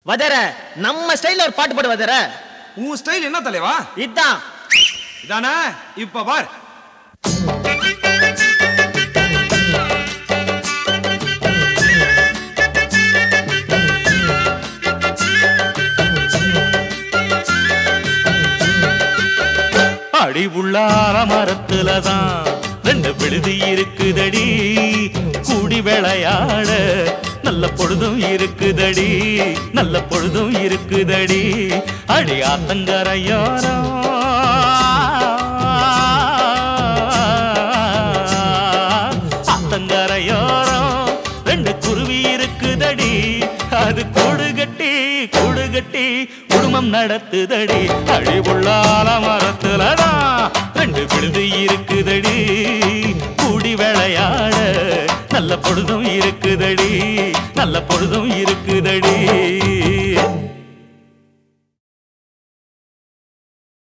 வதர நம்ம ஸ்டைல்ல ஒரு பாட்டு பாடு வதர உன் ஸ்டைல் என்ன தலைவா இதான் இதானே இப்ப பார் அடி உள்ளார மரத்துலதான் ரெண்டு விழுதி இருக்குதடி கூடி விளையாட நல்ல பொழுதும் இருக்குதடி நல்ல பொழுதும் இருக்குதடி அடி ஆத்தங்கரையோரம் ஆத்தங்கரையோரம் ரெண்டு குருவி இருக்குதடி அது கூடு கட்டி கூடு கட்டி குடும்பம் நடத்துதடி அடி உள்ளால மரத்துலதான் ரெண்டு விழுது இருக்குதடி கூடி விளையாட நல்ல பொழுதும் இருக்குதடி நல்ல பொழுதும் இருக்குதடி